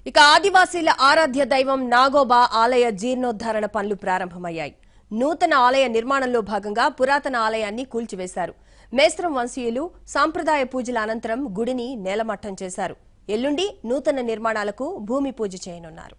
ఇక ఆదివాసీల ఆరాధ్య దైవం నాగోబా ఆలయ జీర్ణోద్ధరణ పనులు ప్రారంభమయ్యాయి నూతన ఆలయ నిర్మాణంలో భాగంగా పురాతన ఆలయాన్ని కూల్చివేశారు మేస్త్రం వంశీయులు సాంప్రదాయ పూజల అనంతరం గుడిని నేలమట్టం చేశారు ఎల్లుండి నూతన నిర్మాణాలకు భూమి పూజ చేయనున్నారు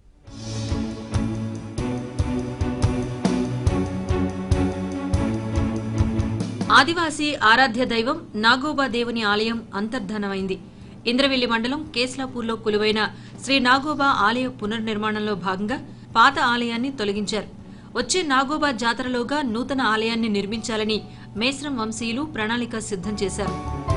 ఆదివాసీ ఆరాధ్య దైవం నాగోబా దేవుని ఆలయం అంతర్ధానమైంది ఇంద్రవెల్లి మండలం కేస్లాపూర్లో కొలువైన శ్రీ నాగోబా ఆలయ పునర్నిర్మాణంలో భాగంగా పాత ఆలయాన్ని తొలగించారు వచ్చే నాగోబా జాతరలోగా నూతన ఆలయాన్ని నిర్మించాలని మేస్రం వంశీయులు ప్రణాళిక సిద్ధం చేశారు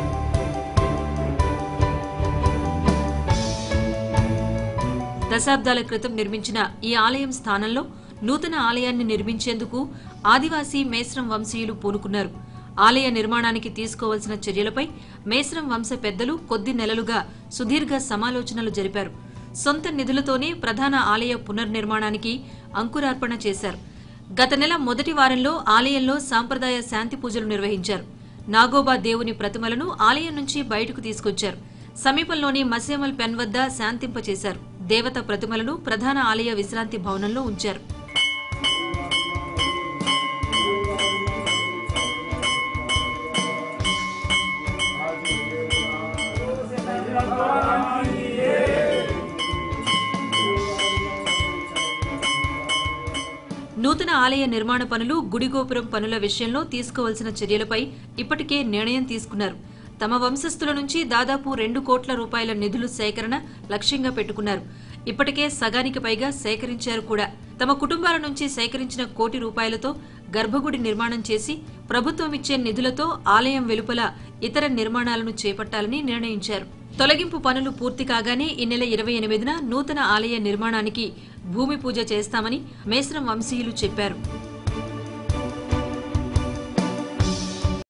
దశాబ్దాల క్రితం నిర్మించిన ఈ ఆలయం స్థానంలో నూతన ఆలయాన్ని నిర్మించేందుకు ఆదివాసీ మేస్రం వంశీయులు పూనుకున్నారు ఆలయ నిర్మాణానికి తీసుకోవాల్సిన చర్యలపై మేస్రం వంశ పెద్దలు కొద్ది నెలలుగా సుదీర్ఘ సమాలోచనలు జరిపారు సొంత నిధులతోనే ప్రధాన ఆలయ పునర్నిర్మాణానికి అంకురార్పణ చేశారు గత నెల మొదటి వారంలో ఆలయంలో సాంప్రదాయ శాంతి పూజలు నిర్వహించారు నాగోబా దేవుని ప్రతిమలను ఆలయం నుంచి బయటకు తీసుకొచ్చారు సమీపంలోని మసేమల్ పెన్ వద్ద శాంతింపచేశారు దేవత ప్రతిమలను ప్రధాన ఆలయ విశ్రాంతి భవనంలో ఉంచారు నూతన ఆలయ నిర్మాణ పనులు గుడి గోపురం పనుల విషయంలో తీసుకోవాల్సిన చర్యలపై ఇప్పటికే నిర్ణయం తీసుకున్నారు తమ వంశస్థుల నుంచి దాదాపు రెండు కోట్ల రూపాయల నిధులు సేకరణ లక్ష్యంగా పెట్టుకున్నారు ఇప్పటికే సగానికి పైగా సేకరించారు కూడా తమ కుటుంబాల నుంచి సేకరించిన కోటి రూపాయలతో గర్భగుడి నిర్మాణం చేసి ప్రభుత్వం ఇచ్చే నిధులతో ఆలయం వెలుపల ఇతర నిర్మాణాలను చేపట్టాలని నిర్ణయించారు తొలగింపు పనులు పూర్తి కాగానే ఈ నెల ఇరవై ఎనిమిదిన నూతన ఆలయ నిర్మాణానికి భూమి పూజ చేస్తామని మేస్రం వంశీయులు చెప్పారు